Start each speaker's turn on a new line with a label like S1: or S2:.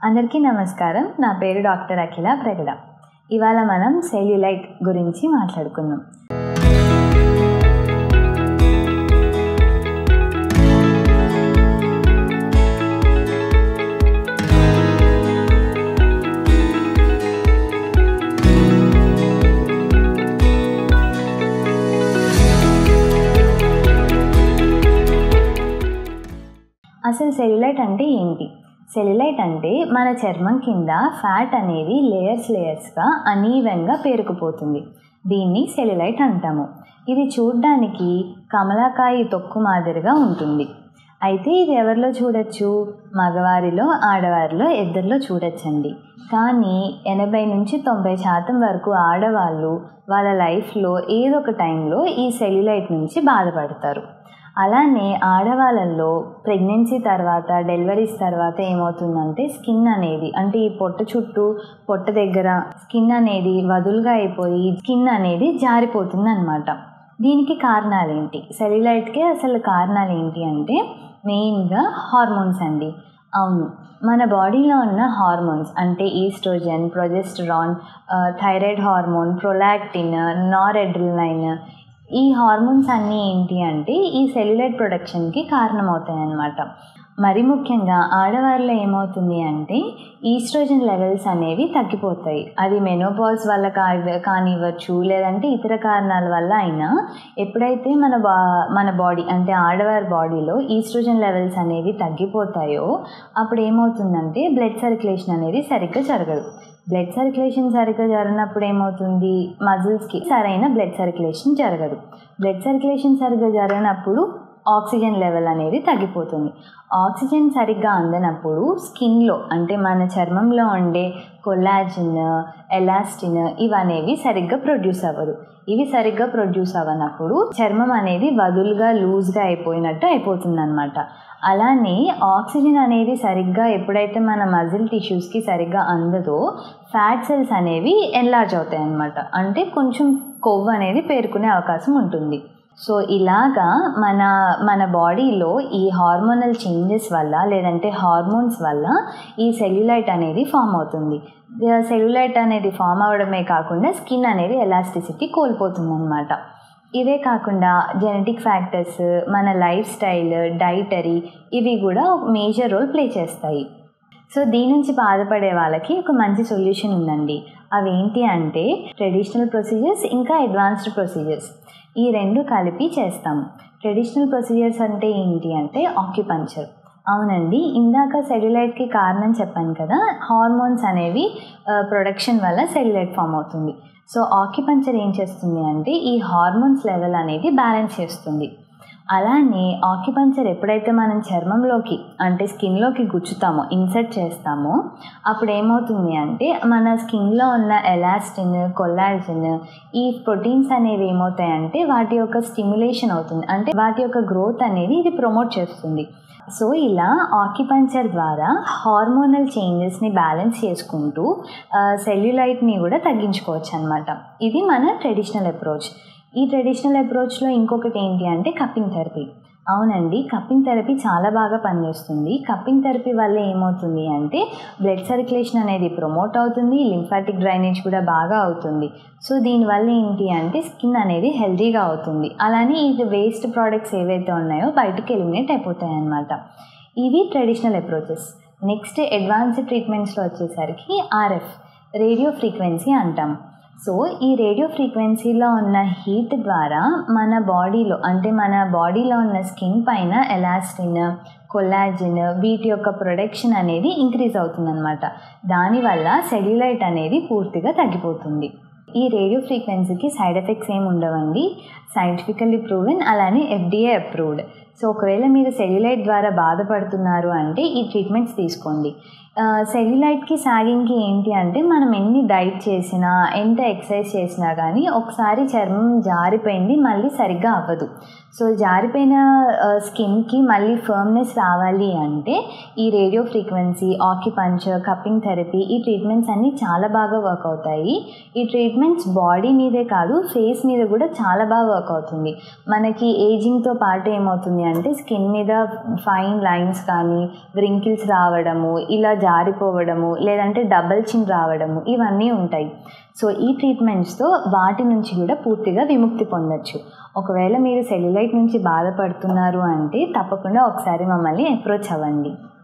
S1: అందరికీ నమస్కారం నా పేరు డాక్టర్ అఖిల ప్రగడ ఇవాళ మనం సెల్యులైట్ గురించి మాట్లాడుకుందాం అసలు సెల్యులైట్ అంటే ఏంటి సెల్యులైట్ అంటే మన చర్మం కింద ఫ్యాట్ అనేది లేయర్స్ లేయర్స్గా అనీవెన్గా పేరుకుపోతుంది దీన్ని సెల్యులైట్ అంటాము ఇది చూడ్డానికి కమలాకాయ తొక్కు మాదిరిగా ఉంటుంది అయితే ఇది ఎవరిలో చూడొచ్చు మగవారిలో ఆడవారిలో ఇద్దరిలో చూడొచ్చండి కానీ ఎనభై నుంచి తొంభై శాతం వరకు ఆడవాళ్ళు వాళ్ళ లైఫ్లో ఏదో ఒక టైంలో ఈ సెల్యులైట్ నుంచి బాధపడతారు అలానే ఆడవాళ్ళల్లో ప్రెగ్నెన్సీ తర్వాత డెలివరీస్ తర్వాత ఏమవుతుందంటే స్కిన్ అనేది అంటే ఈ పొట్ట చుట్టూ పొట్ట దగ్గర స్కిన్ అనేది వదులుగా అయిపోయి స్కిన్ అనేది జారిపోతుంది అనమాట దీనికి కారణాలు ఏంటి సెల్యులైట్కి అసలు కారణాలు ఏంటి అంటే మెయిన్గా హార్మోన్స్ అండి అవును మన బాడీలో ఉన్న హార్మోన్స్ అంటే oestrogen progesterone thyroid hormone prolactin noradrenaline ఈ హార్మోన్స్ అన్నీ ఏంటి అంటే ఈ సెల్యులైట్ ప్రొడక్షన్కి కారణమవుతాయి అన్నమాట మరి ముఖ్యంగా ఆడవారిలో ఏమవుతుంది అంటే ఈస్ట్రోజన్ లెవెల్స్ అనేవి తగ్గిపోతాయి అది మెనోపాజ్ వల్ల కా కానివ్వచ్చు లేదంటే ఇతర కారణాల వల్ల అయినా ఎప్పుడైతే మన బా మన బాడీ అంటే ఆడవారి బాడీలో ఈస్ట్రోజన్ లెవెల్స్ అనేవి తగ్గిపోతాయో అప్పుడు ఏమవుతుందంటే బ్లడ్ సర్క్యులేషన్ అనేది సరిగ్గా జరగదు బ్లడ్ సర్క్యులేషన్ సరిగ్గా జరిగినప్పుడు ఏమవుతుంది మజిల్స్కి సరైన బ్లడ్ సర్క్యులేషన్ జరగదు బ్లడ్ సర్క్యులేషన్ సరిగ్గా జరిగినప్పుడు ఆక్సిజన్ లెవెల్ అనేది తగ్గిపోతుంది ఆక్సిజన్ సరిగ్గా అందనప్పుడు స్కిన్లో అంటే మన చర్మంలో ఉండే కొలాజిన్ ఎలాస్టిన్ ఇవనేవి సరిగ్గా ప్రొడ్యూస్ అవ్వదు ఇవి సరిగ్గా ప్రొడ్యూస్ అవ్వనప్పుడు చర్మం అనేది వదులుగా లూజ్గా అయిపోయినట్టు అయిపోతుంది అనమాట అలానే ఆక్సిజన్ అనేది సరిగ్గా ఎప్పుడైతే మన మజిల్ టిష్యూస్కి సరిగ్గా అందదో ఫ్యాట్ సెల్స్ అనేవి ఎన్లార్జ్ అవుతాయి అన్నమాట అంటే కొంచెం కొవ్వు అనేది పేరుకునే అవకాశం ఉంటుంది సో ఇలాగా మన మన బాడీలో ఈ హార్మోనల్ చేంజెస్ వల్ల లేదంటే హార్మోన్స్ వల్ల ఈ సెల్యులైట్ అనేది ఫామ్ అవుతుంది సెల్యులైట్ అనేది ఫామ్ అవడమే కాకుండా స్కిన్ అనేది ఎలాస్టిసిటీ కోల్పోతుంది అనమాట ఇవే కాకుండా జెనెటిక్ ఫ్యాక్టర్స్ మన లైఫ్ స్టైల్ డైటరీ ఇవి కూడా ఒక మేజర్ రోల్ ప్లే చేస్తాయి సో దీని నుంచి బాధపడే వాళ్ళకి ఒక మంచి సొల్యూషన్ ఉందండి అవి ఏంటి అంటే ట్రెడిషనల్ ప్రొసీజర్స్ ఇంకా అడ్వాన్స్డ్ ప్రొసీజర్స్ ఈ రెండు కలిపి చేస్తాము ట్రెడిషనల్ ప్రొసీజర్స్ అంటే ఏంటి అంటే ఆక్యుపంచర్ అవునండి ఇందాక సెల్యులైట్కి కారణం చెప్పాను కదా హార్మోన్స్ అనేవి ప్రొడక్షన్ వల్ల సెల్యులైట్ ఫామ్ అవుతుంది సో ఆక్యుపంచర్ ఏం చేస్తుంది అంటే ఈ హార్మోన్స్ లెవెల్ అనేది బ్యాలెన్స్ చేస్తుంది అలానే ఆక్యుపంచర్ ఎప్పుడైతే మనం చర్మంలోకి అంటే స్కిన్లోకి గుచ్చుతామో ఇన్సర్ట్ చేస్తామో అప్పుడు ఏమవుతుంది అంటే మన స్కిన్లో ఉన్న ఎలాస్టిన్ కొల్లాజిన్ ఈ ప్రోటీన్స్ అనేవి ఏమవుతాయంటే వాటి యొక్క స్టిమ్యులేషన్ అవుతుంది అంటే వాటి యొక్క గ్రోత్ అనేది ఇది ప్రమోట్ చేస్తుంది సో ఇలా ఆక్యుపంచర్ ద్వారా హార్మోనల్ చేంజెస్ని బ్యాలెన్స్ చేసుకుంటూ సెల్యులైట్ని కూడా తగ్గించుకోవచ్చు అనమాట ఇది మన ట్రెడిషనల్ అప్రోచ్ ఈ ట్రెడిషనల్ అప్రోచ్లో ఇంకొకటి ఏంటి అంటే కప్పింగ్ థెరపీ అవునండి కప్పింగ్ థెరపీ చాలా బాగా పనిచేస్తుంది కప్పింగ్ థెరపీ వల్ల ఏమవుతుంది అంటే బ్లడ్ సర్క్యులేషన్ అనేది ప్రమోట్ అవుతుంది లింఫాటిక్ డ్రైనేజ్ కూడా బాగా అవుతుంది సో దీనివల్ల ఏంటి అంటే స్కిన్ అనేది హెల్తీగా అవుతుంది అలానే ఇది వేస్ట్ ప్రోడక్ట్స్ ఏవైతే ఉన్నాయో బయటకు ఎలిమినేట్ అయిపోతాయి అన్నమాట ఇవి ట్రెడిషనల్ అప్రోచెస్ నెక్స్ట్ అడ్వాన్స్డ్ ట్రీట్మెంట్స్లో వచ్చేసరికి ఆర్ఎఫ్ రేడియో ఫ్రీక్వెన్సీ అంటాం సో ఈ రేడియో ఫ్రీక్వెన్సీలో ఉన్న హీట్ ద్వారా మన బాడీలో అంటే మన బాడీలో ఉన్న స్కిన్ పైన ఎలాస్టిన్ కొలాజిన్ వీటి యొక్క ప్రొడక్షన్ అనేది ఇంక్రీజ్ అవుతుందన్నమాట దానివల్ల సెల్యులైట్ అనేది పూర్తిగా తగ్గిపోతుంది ఈ రేడియో ఫ్రీక్వెన్సీకి సైడ్ ఎఫెక్ట్స్ ఏమి ఉండవండి సైంటిఫికల్లీ ప్రూవెన్ అలానే ఎఫ్డిఏ అప్రూవ్డ్ సో ఒకవేళ మీరు సెల్యులైట్ ద్వారా బాధపడుతున్నారు అంటే ఈ ట్రీట్మెంట్స్ తీసుకోండి సెల్యులైట్కి సాగింగ్కి ఏంటి అంటే మనం ఎన్ని డైట్ చేసినా ఎంత ఎక్సర్సైజ్ చేసినా కానీ ఒకసారి చర్మం జారిపోయింది మళ్ళీ సరిగ్గా అవ్వదు సో జారిపోయిన స్కిన్కి మళ్ళీ ఫర్మ్నెస్ రావాలి అంటే ఈ radio frequency acupuncture cupping therapy ఈ ట్రీట్మెంట్స్ అన్నీ చాలా బాగా వర్క్ అవుతాయి ఈ ట్రీట్మెంట్స్ బాడీ మీదే కాదు ఫేస్ మీద కూడా చాలా బాగా వర్క్ అవుతుంది మనకి ఏజింగ్తో పాటు ఏమవుతుంది అంటే స్కిన్ మీద ఫైన్ లైన్స్ కానీ వ్రింకిల్స్ రావడము ఇలా జారిపోవడము లేదంటే డబల్ చిన్ రావడము ఇవన్నీ ఉంటాయి సో ఈ ట్రీట్మెంట్స్తో వాటి నుంచి కూడా పూర్తిగా విముక్తి పొందొచ్చు ఒకవేళ మీరు సెల్యులైట్ నుంచి బాధపడుతున్నారు అంటే తప్పకుండా ఒకసారి మమ్మల్ని అప్రోచ్ అవ్వండి